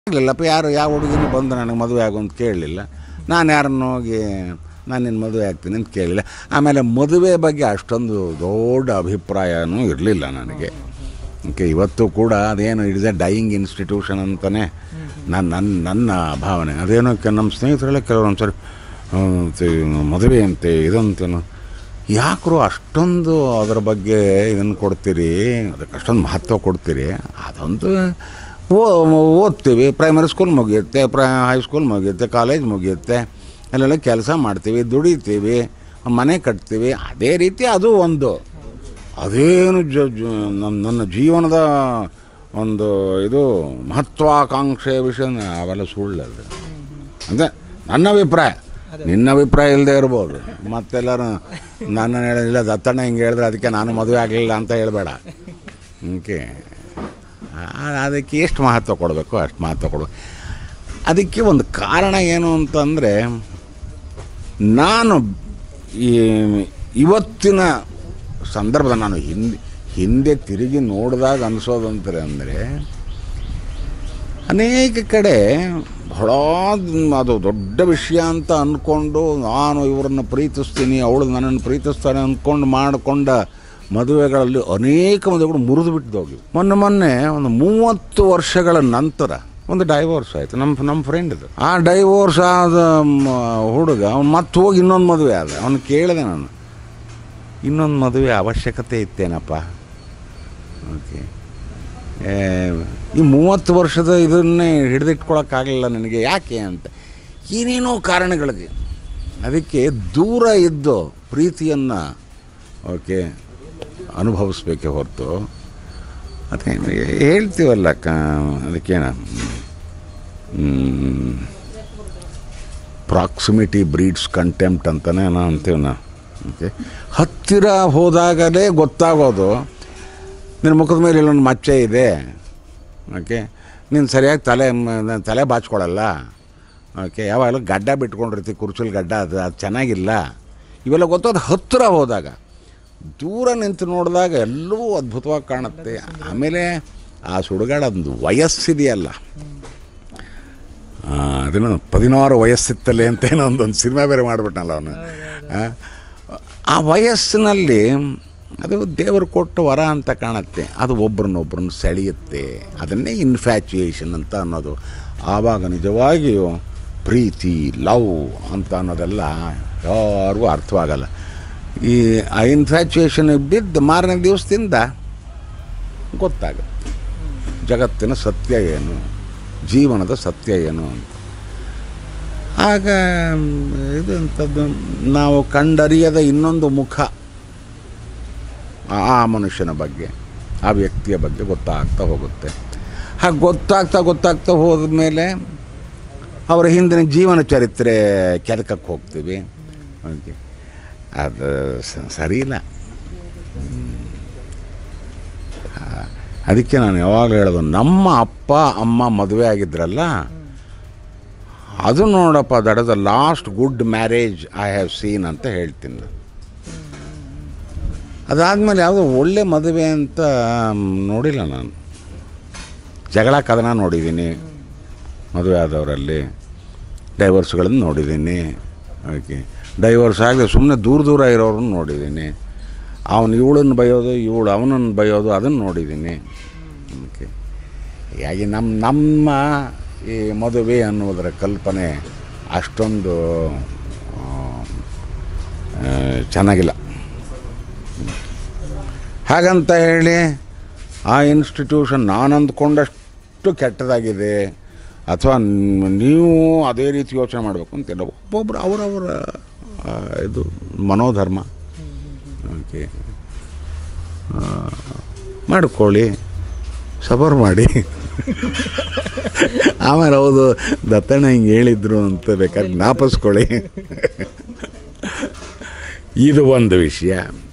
ಆಗಲಿಲ್ಲಪ್ಪ ಯಾರು ಯಾವ ಹುಡುಗಿನೂ ಬಂದು ನನಗೆ ಮದುವೆ ಆಗು ಅಂತ ಕೇಳಲಿಲ್ಲ ನಾನು ಯಾರನ್ನು ಹೋಗಿ ನಾನು ನಿನ್ನ ಮದುವೆ ಆಗ್ತೀನಿ ಅಂತ ಕೇಳಲಿಲ್ಲ ಆಮೇಲೆ ಮದುವೆ ಬಗ್ಗೆ ಅಷ್ಟೊಂದು ದೊಡ್ಡ ಅಭಿಪ್ರಾಯನೂ ಇರಲಿಲ್ಲ ನನಗೆ ಓಕೆ ಇವತ್ತು ಕೂಡ ಅದೇನು it is a dying institution ಅಂತಲೇ ನನ್ನ ನನ್ನ ನನ್ನ ಭಾವನೆ ಅದೇನೋ ಕೆ ನಮ್ಮ ಸ್ನೇಹಿತರೆಲ್ಲ ಕೆಲವರು ಒಂದ್ಸರಿ ಮದುವೆ ಅಂತೆ ಇದಂತೇನು ಯಾಕ್ರು ಅಷ್ಟೊಂದು ಅದರ ಬಗ್ಗೆ ಇದನ್ನು ಕೊಡ್ತೀರಿ ಅದಕ್ಕೆ ಅಷ್ಟೊಂದು ಮಹತ್ವ ಕೊಡ್ತೀರಿ ಅದೊಂದು ಓ- ಓದ್ತೀವಿ ಪ್ರೈಮರಿ ಸ್ಕೂಲ್ ಮುಗಿಯುತ್ತೆ ಪ್ರೈ ಹೈಸ್ಕೂಲ್ ಮುಗಿಯುತ್ತೆ ಕಾಲೇಜ್ ಮುಗಿಯುತ್ತೆ ಅಲ್ಲೆಲ್ಲ ಕೆಲಸ ಮಾಡ್ತೀವಿ ದುಡಿತೀವಿ ಮನೆ ಕಟ್ತೀವಿ ಅದೇ ರೀತಿ ಅದು ಒಂದು ಅದೇನು ಜ ಜ- ನನ್ನ ನನ್ನ ಜೀವನದ ಒಂದು ಇದು ಮಹತ್ವಾಕಾಂಕ್ಷೆಯ ವಿಷಯ ಅವೆಲ್ಲ ಸುಳ್ಳದು ಅಂದರೆ ನನ್ನ ಅಭಿಪ್ರಾಯ ನಿನ್ನ ಅಭಿಪ್ರಾಯ ಇಲ್ಲದೆ ಇರ್ಬೋದು ಮತ್ತೆಲ್ಲರೂ ನನ್ನ ಹೇಳಿಲ್ಲ ದತ್ತಣ್ಣ ಹಿಂಗೆ ಹೇಳಿದ್ರೆ ಅದಕ್ಕೆ ನಾನು ಮದುವೆ ಆಗಲಿಲ್ಲ ಅಂತ ಹೇಳಬೇಡ ಓಕೆ ಅದಕ್ಕೆ ಎಷ್ಟು ಮಹತ್ವ ಕೊಡಬೇಕು ಅಷ್ಟು ಮಹತ್ವ ಕೊಡಬೇಕು ಅದಕ್ಕೆ ಒಂದು ಕಾರಣ ಏನು ಅಂತಂದರೆ ನಾನು ಈ ಇವತ್ತಿನ ಸಂದರ್ಭದ ನಾನು ಹಿಂದೆ ಹಿಂದೆ ತಿರುಗಿ ನೋಡಿದಾಗ ಅನಿಸೋದಂತಾರೆ ಅಂದರೆ ಅನೇಕ ಕಡೆ ಬಹಳ ಅದು ದೊಡ್ಡ ವಿಷಯ ಅಂತ ಅಂದ್ಕೊಂಡು ನಾನು ಇವರನ್ನು ಪ್ರೀತಿಸ್ತೀನಿ ಅವಳು ನನ್ನನ್ನು ಪ್ರೀತಿಸ್ತಾನೆ ಅಂದ್ಕೊಂಡು ಮಾಡಿಕೊಂಡ ಮದುವೆಗಳಲ್ಲಿ ಅನೇಕ ಮದುವೆಗಳು ಮುರಿದು ಬಿಟ್ಟು ಹೋಗಿವೆ ಮೊನ್ನೆ ಮೊನ್ನೆ ಒಂದು ಮೂವತ್ತು ವರ್ಷಗಳ ನಂತರ ಒಂದು ಡೈವೋರ್ಸ್ ಆಯಿತು ನಮ್ಮ ನಮ್ಮ ಫ್ರೆಂಡ್ದು ಆ ಡೈವೋರ್ಸ್ ಆದ ಮ- ಹುಡುಗ ಅವ್ನು ಮತ್ತೆ ಹೋಗಿ ಇನ್ನೊಂದು ಮದುವೆ ಆದ ಅವನು ಕೇಳಿದೆ ನಾನು ಇನ್ನೊಂದು ಮದುವೆ ಅವಶ್ಯಕತೆ ಇತ್ತೇನಪ್ಪ ಓಕೆ ಏ, ಈ ಮೂವತ್ತು ವರ್ಷದ ಇದನ್ನೇ ಹಿಡಿದಿಟ್ಕೊಳಕ್ಕಾಗಲಿಲ್ಲ ನನಗೆ ಯಾಕೆ ಅಂತ ಏನೇನೋ ಕಾರಣಗಳಿಗೆ ಅದಕ್ಕೆ ದೂರ ಇದ್ದು ಪ್ರೀತಿಯನ್ನು ಓಕೆ ಅನುಭವಿಸ್ಬೇಕೆ ಹೊರತು ಅದೇ ಹೇಳ್ತೀವಲ್ಲ ಕ ಅದಕ್ಕೇನ ಪ್ರಾಕ್ಸಿಮಿಟಿ ಬ್ರೀಡ್ಸ್ ಕಂಟೆಂಪ್ಟ್ ಅಂತಲೇ ನಾ ಅಂತೀವಿ ನಾ ಓಕೆ ಹತ್ತಿರ ಹೋದಾಗಲೇ ಗೊತ್ತಾಗೋದು ನಿನ್ನ ಮುಖದ ಮೇಲೆ ಇಲ್ಲೊಂದು ಮಚ್ಚೆ ಇದೆ ಓಕೆ ನೀನು ಸರಿಯಾಗಿ ತಲೆ ಮ- ತಲೆ ಬಾಚ್ಕೊಳ್ಳಲ್ಲ ಓಕೆ ಯಾವಾಗಲೂ ಗಡ್ಡ ಬಿಟ್ಕೊಂಡಿರ್ತೀವಿ ಕುರ್ಚಲ್ ಗಡ್ಡ ಅದು ಅದು ಚೆನ್ನಾಗಿಲ್ಲ ಇವೆಲ್ಲ ಗೊತ್ತಾದ ಹತ್ತಿರ ಹೋದಾಗ ದೂರ ನಿಂತು ನೋಡಿದಾಗ ಎಲ್ಲವೂ ಅದ್ಭುತವಾಗಿ ಕಾಣುತ್ತೆ ಆಮೇಲೆ ಆ ಸುಡುಗಾಡೊಂದು ವಯಸ್ಸಿದೆಯಲ್ಲ ಆ, ಅದನ್ನು ಪದಿನಾರು ವಯಸ್ಸಿತ್ತಲೆ ಅಂತ ಏನೋ ಒಂದೊಂದು ಸಿನಿಮಾ ಬೇರೆ ಮಾಡಿಬಿಟ್ನಲ್ಲ ಅವನು ಆ, ಆ ವಯಸ್ಸಿನಲ್ಲಿ ಅದು ದೇವರು ಕೊಟ್ಟ ವರ ಅಂತ ಕಾಣುತ್ತೆ ಅದು ಒಬ್ರನ್ನೊಬ್ರನ್ನ ಸೆಳೆಯುತ್ತೆ ಅದನ್ನೇ ಇನ್ಫ್ಯಾಚುಯೇಷನ್ ಅಂತ ಅನ್ನೋದು ಆವಾಗ ನಿಜವಾಗಿಯೂ ಪ್ರೀತಿ ಲವ್ ಅಂತ ಅನ್ನೋದೆಲ್ಲ ಯಾರಿಗೂ ಅರ್ಥವಾಗಲ್ಲ ಈ ಆ ಇನ್ಫ್ಯಾಚುಯೇಷನ್ ಬಿದ್ದು ಮಾರನೇ ದಿವಸದಿಂದ ಗೊತ್ತಾಗುತ್ತೆ ಜಗತ್ತಿನ ಸತ್ಯ ಏನು ಜೀವನದ ಸತ್ಯ ಏನು ಅಂತ ಆಗ ಮ್, ಇದು ಅಂಥದ್ದು ನಾವು ಕಂಡರಿಯದ ಇನ್ನೊಂದು ಮುಖ ಆ- ಆ ಮನುಷ್ಯನ ಬಗ್ಗೆ ಆ ವ್ಯಕ್ತಿಯ ಬಗ್ಗೆ ಗೊತ್ತಾಗ್ತಾ ಹೋಗುತ್ತೆ ಹಾಗೆ ಗೊತ್ತಾಗ್ತಾ ಗೊತ್ತಾಗ್ತಾ ಹೋದ ಮೇಲೆ ಅವರ ಹಿಂದಿನ ಜೀವನ ಚರಿತ್ರೆ ಕೆದಕಕ್ಕೆ ಹೋಗ್ತೀವಿ ಓಕೆ ಅದು ಸ- ಸರಿ ಇಲ್ಲ ಅದಕ್ಕೆ ನಾನು ಯಾವಾಗಲೂ ಹೇಳೋದು ನಮ್ಮ ಅಪ್ಪ ಅಮ್ಮ ಮದುವೆ ಆಗಿದ್ರಲ್ಲ ಅದು ನೋಡಪ್ಪ that is the last good marriage I have seen ಅಂತ ಹೇಳ್ತೀನಿ ನಾನು ಅದಾದಮೇಲೆ ಯಾವುದೋ ಒಳ್ಳೆ ಮದುವೆ ಅಂತ ಮ್, ನೋಡಿಲ್ಲ ನಾನು ಜಗಳ ಕದನ ನೋಡಿದ್ದೀನಿ ಮದುವೆ ಆದವರಲ್ಲಿ ಡೈವರ್ಸ್ಗಳನ್ನು ನೋಡಿದ್ದೀನಿ ಓಕೆ ಡೈವರ್ಸ್ ಆಗದೆ ಸುಮ್ಮನೆ ದೂರ ದೂರ ಇರೋರನ್ನು ನೋಡಿದ್ದೀನಿ ಅವನು ಇವಳನ್ನು ಬೈಯೋದು ಇವಳು ಅವನನ್ನು ಬೈಯೋದು ಅದನ್ನು ನೋಡಿದ್ದೀನಿ ಓಕೆ ಹೀಗಾಗಿ ನಮ್ಮ ನಮ್ಮ ಈ ಮದುವೆ ಅನ್ನುವುದರ ಕಲ್ಪನೆ ಅಷ್ಟೊಂದು ಆ, ಆ, ಚೆನ್ನಾಗಿಲ್ಲ ಹಾಗಂತ ಹೇಳಿ ಆ ಇನ್ಸ್ಟಿಟ್ಯೂಷನ್ ನಾನು ಅಂದ್ಕೊಂಡಷ್ಟು ಕೆಟ್ಟದಾಗಿದೆ ಅಥವಾ ನ್- ನೀವು ಅದೇ ರೀತಿ ಯೋಚನೆ ಮಾಡಬೇಕು ಅಂತಿಲ್ಲ ಒಬ್ಬೊಬ್ಬರು ಅವರವರ ಆ, ಇದು ಮನೋಧರ್ಮ ಓಕೆ ಆ, ಮಾಡ್ಕೊಳ್ಳಿ ಸಬರ್ ಮಾಡಿ ಆಮೇಲೆ ಹೌದು ದತ್ತಣ್ಣ ಹಿಂಗೆ ಹೇಳಿದ್ರು ಅಂತ ಬೇಕಾದ್ರೆ ಜ್ಞಾಪಿಸ್ಕೊಳ್ಳಿ ಇದು ಒಂದು ವಿಷಯ